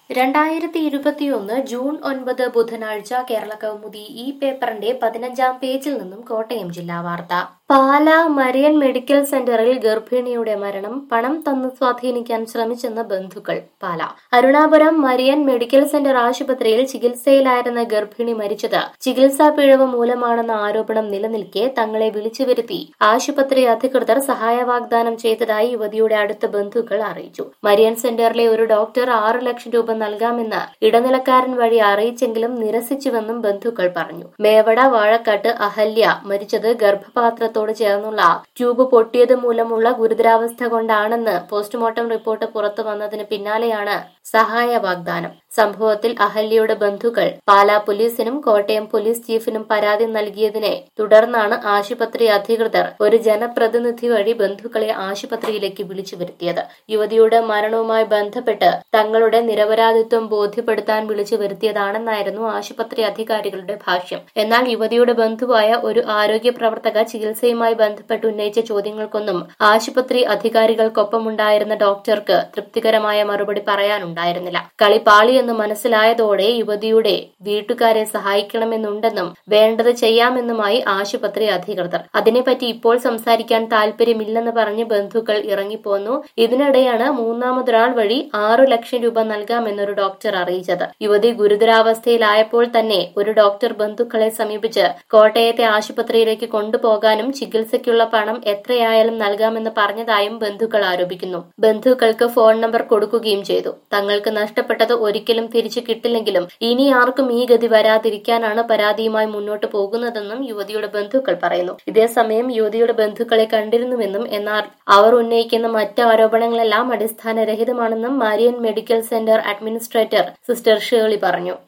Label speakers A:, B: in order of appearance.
A: രണ്ടായിരത്തി ഇരുപത്തിയൊന്ന് ജൂൺ ഒൻപത് ബുധനാഴ്ച കേരള കൗമുദി ഈ പേപ്പറിന്റെ പതിനഞ്ചാം പേജിൽ നിന്നും കോട്ടയം ജില്ലാ വാർത്ത പാല മരിയൻ മെഡിക്കൽ സെന്ററിൽ ഗർഭിണിയുടെ മരണം പണം തന്ന് സ്വാധീനിക്കാൻ ശ്രമിച്ചെന്ന് ബന്ധുക്കൾ Pala Arunapuram Marian medical centre ആശുപത്രിയിൽ ചികിത്സയിലായിരുന്ന ഗർഭിണി മരിച്ചത് ചികിത്സാ പിഴവ് മൂലമാണെന്ന ആരോപണം നിലനിൽക്കെ തങ്ങളെ വിളിച്ചു വരുത്തി ആശുപത്രി അധികൃതർ സഹായ വാഗ്ദാനം ചെയ്തതായി യുവതിയുടെ അടുത്ത ബന്ധുക്കൾ അറിയിച്ചു മരിയൻ സെന്ററിലെ ഒരു ഡോക്ടർ ആറ് ലക്ഷം രൂപ നൽകാമെന്ന് ഇടനിലക്കാരൻ വഴി അറിയിച്ചെങ്കിലും നിരസിച്ചുവെന്നും ബന്ധുക്കൾ പറഞ്ഞു മേവട വാഴക്കാട്ട് അഹല്യ മരിച്ചത് ഗർഭപാത്രത്തോട് ചേർന്നുള്ള ട്യൂബ് പൊട്ടിയത് മൂലമുള്ള ഗുരുതരാവസ്ഥ കൊണ്ടാണെന്ന് പോസ്റ്റ്മോർട്ടം റിപ്പോർട്ട് പുറത്തു വന്നതിന് പിന്നാലെയാണ് സഹായ വാഗ്ദാനം സംഭവത്തിൽ അഹല്യയുടെ ബന്ധുക്കൾ പാലാ പോലീസിനും കോട്ടയം പോലീസ് ചീഫിനും പരാതി നൽകിയതിനെ തുടർന്നാണ് ആശുപത്രി അധികൃതർ ഒരു ജനപ്രതിനിധി വഴി ബന്ധുക്കളെ ആശുപത്രിയിലേക്ക് വിളിച്ചു വരുത്തിയത് യുവതിയുടെ മരണവുമായി ബന്ധപ്പെട്ട് തങ്ങളുടെ നിരപരാധിത്വം ബോധ്യപ്പെടുത്താൻ വിളിച്ചു വരുത്തിയതാണെന്നായിരുന്നു ആശുപത്രി അധികാരികളുടെ ഭാഷ്യം എന്നാൽ യുവതിയുടെ ബന്ധുവായ ഒരു ആരോഗ്യ പ്രവർത്തക ചികിത്സയുമായി ബന്ധപ്പെട്ട് ഉന്നയിച്ച ചോദ്യങ്ങൾക്കൊന്നും ആശുപത്രി അധികാരികൾക്കൊപ്പമുണ്ടായിരുന്ന ഡോക്ടർക്ക് തൃപ്തികരമായ മറുപടി പറയാനുണ്ടായിരുന്നില്ല കളി എന്ന് മനസ്സിലായതോടെ യുവതിയുടെ വീട്ടുകാരെ സഹായിക്കണമെന്നുണ്ടെന്നും വേണ്ടത് ചെയ്യാമെന്നുമായി ആശുപത്രി അധികൃതർ അതിനെപ്പറ്റി ഇപ്പോൾ സംസാരിക്കാൻ താല്പര്യമില്ലെന്ന് പറഞ്ഞ് ബന്ധുക്കൾ ഇറങ്ങിപ്പോന്നു ഇതിനിടെയാണ് മൂന്നാമതൊരാൾ വഴി ആറു ലക്ഷം രൂപ നൽകാമെന്നൊരു ഡോക്ടർ അറിയിച്ചത് യുവതി ഗുരുതരാവസ്ഥയിലായപ്പോൾ തന്നെ ഒരു ഡോക്ടർ ബന്ധുക്കളെ സമീപിച്ച് കോട്ടയത്തെ ആശുപത്രിയിലേക്ക് കൊണ്ടുപോകാനും ചികിത്സയ്ക്കുള്ള പണം എത്രയായാലും നൽകാമെന്ന് പറഞ്ഞതായും ബന്ധുക്കൾ ആരോപിക്കുന്നു ബന്ധുക്കൾക്ക് ഫോൺ നമ്പർ കൊടുക്കുകയും ചെയ്തു തങ്ങൾക്ക് നഷ്ടപ്പെട്ടത് ഒരിക്കലും തിരിച്ചു കിട്ടില്ലെങ്കിലും ഇനി ആർക്കും ഈ ഗതി വരാതിരിക്കാനാണ് പരാതിയുമായി മുന്നോട്ട് പോകുന്നതെന്നും യുവതിയുടെ ബന്ധുക്കൾ പറയുന്നു ഇതേസമയം യുവതിയുടെ ബന്ധുക്കളെ കണ്ടിരുന്നുവെന്നും എന്നാൽ അവർ ഉന്നയിക്കുന്ന മറ്റ് ആരോപണങ്ങളെല്ലാം അടിസ്ഥാനരഹിതമാണെന്നും Marian medical centre administrator sister Sheli പറഞ്ഞു